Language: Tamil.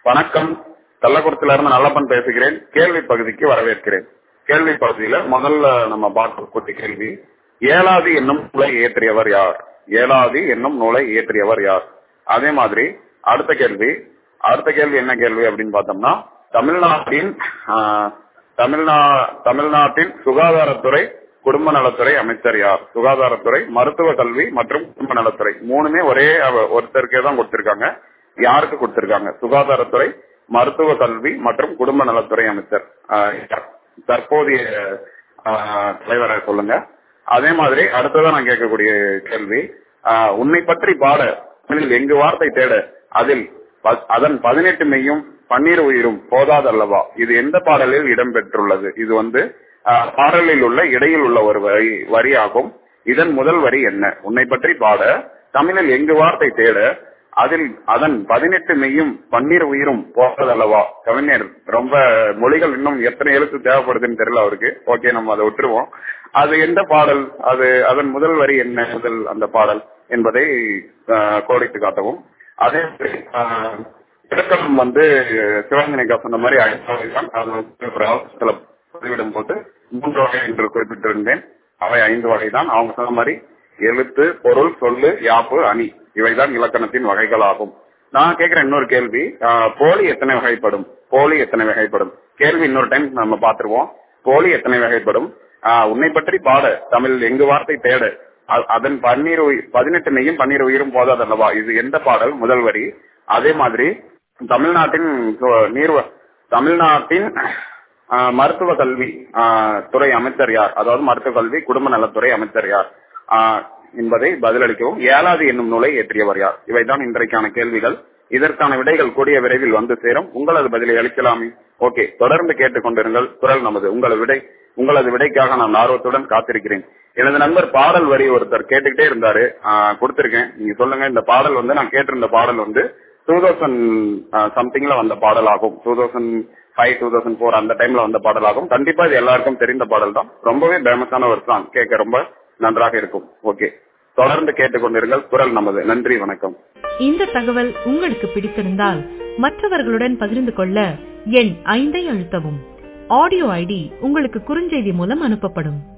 வணக்கம் கள்ளக்குறிச்சியில இருந்து நல்லப்பன் பேசுகிறேன் கேள்வி பகுதிக்கு வரவேற்கிறேன் கேள்வி பகுதியில முதல்ல நம்ம பார்க்கக்கூடிய கேள்வி ஏலாதி என்னும் நூலை இயற்றியவர் யார் ஏலாதி என்னும் நூலை இயற்றியவர் யார் அதே மாதிரி அடுத்த கேள்வி அடுத்த கேள்வி என்ன கேள்வி அப்படின்னு பார்த்தோம்னா தமிழ்நாட்டின் ஆஹ், தமிழ்நா தமிழ்நாட்டின் சுகாதாரத்துறை குடும்ப நலத்துறை அமைச்சர் யார் சுகாதாரத்துறை மருத்துவ கல்வி மற்றும் குடும்ப நலத்துறை மூணுமே ஒரே அவ- ஒருத்தருக்கே தான் கொடுத்திருக்காங்க யாருக்கு கொடுத்திருக்காங்க சுகாதாரத்துறை மருத்துவ கல்வி மற்றும் குடும்ப நலத்துறை அமைச்சர் ஆஹ், யார்? தற்போதைய ஆஹ், தலைவரை சொல்லுங்க அதே மாதிரி அடுத்ததான் நான் கேட்கக்கூடிய கேள்வி ஆஹ், உன்னை பற்றி பாட தமிழில் எங்கு வார்த்தை தேட அதில் ப- அதன் பதினெட்டு மெய்யும் பன்னீர் உயிரும் போதாதல்லவா இது எந்த பாடலில் இடம்பெற்றுள்ளது இது வந்து ஆஹ், பாடலில் உள்ள இடையில் உள்ள ஒரு வரி வரியாகும் இதன் முதல் வரி என்ன உன்னை பற்றி பாட தமிழில் எங்கு வார்த்தை தேட அதில் அதன் பதினெட்டு மெய்யும் பன்னீர் உயிரும் போறதல்லவா கவிஞர் ரொம்ப மொழிகள் இன்னும் எத்தனை எழுத்து தேவைப்படுதுன்னு தெரியல அவருக்கு ஓகே நம்ம அதை விட்டுருவோம் அது எந்த பாடல் அது அதன் முதல் வரி என்ன முதல் அந்த பாடல் என்பதை ஆஹ், கோடிட்டு காட்டவும் அதே மாதிரி ஆஹ், இலக்கணம் வந்து சிவகங்கனைக்கா சொன்ன மாதிரி ஐந்தாவது தான் அது வந்து ஒரு அவசரத்துல பதிவிடும் போது மூன்று வகை என்று குறிப்பிட்டிருந்தேன் அவை ஐந்து வகை தான் அவங்க சொன்ன மாதிரி எழுத்து பொருள் சொல்லு யாப்பு அணி இவைதான் இலக்கணத்தின் வகைகள் ஆகும் நான் கேட்கிற இன்னொரு கேள்வி ஆஹ், போலி எத்தனை வகைப்படும் போலி எத்தனை வகைப்படும் கேள்வி இன்னொரு டைம் நம்ம பார்த்துருவோம் போலி எத்தனை வகைப்படும் ஆஹ், உன்னை பற்றி பாட தமிழ் எங்கு வார்த்தை தேட அ- அதன் பன்னீர் உயி- பதினெட்டு நெய்யும் பன்னீர் உயிரும் போதாதல்லவா இது எந்த பாடல் முதல் வரி அதே மாதிரி தமிழ்நாட்டின் சு- நீர்வ தமிழ்நாட்டின் ஆஹ், மருத்துவ கல்வி ஆஹ், துறை அமைச்சர் யார் அதாவது மருத்துவ கல்வி குடும்ப நலத்துறை அமைச்சர் யார் ஆஹ், என்பதை பதிலளிக்கவும் ஏழாவது என்னும் நூலை ஏற்றியவர் யார் இவைதான் இன்றைக்கான கேள்விகள் இதற்கான விடைகள் கூடிய விரைவில் வந்து சேரும் உங்களது பதிலை அளிக்கலாமே ஓகே தொடர்ந்து கேட்டுக்கொண்டிருங்கள் குரல் நமது உங்களது விடை உங்களது விடைக்காக நான் ஆர்வத்துடன் காத்திருக்கிறேன் எனது நண்பர் பாடல் வரி ஒருத்தர் கேட்டுக்கிட்டே இருந்தாரு ஆஹ், கொடுத்திருக்கேன் நீங்க சொல்லுங்க இந்த பாடல் வந்து நான் கேட்டிருந்த பாடல் வந்து டூ தௌசண்ட் சம்திங்ல வந்த பாடலாகும் two thousand five two thousand four அந்த டைம்ல வந்த பாடலாகும் கண்டிப்பா இது எல்லாருக்கும் தெரிந்த பாடல் தான் ரொம்பவே ஃபேமஸான ஒரு சாங் கேட்க ரொம்ப நன்றாக இருக்கும் ஓகே தொடர்ந்து கேட்டுக்கொண்டிருங்கள் குரல் நமது நன்றி வணக்கம் இந்த தகவல் உங்களுக்கு பிடித்திருந்தால் மற்றவர்களுடன் பகிர்ந்து கொள்ள எண் ஐந்தை அழுத்தவும் ஆடியோ ஐடி உங்களுக்கு குறுஞ்செய்தி மூலம் அனுப்பப்படும்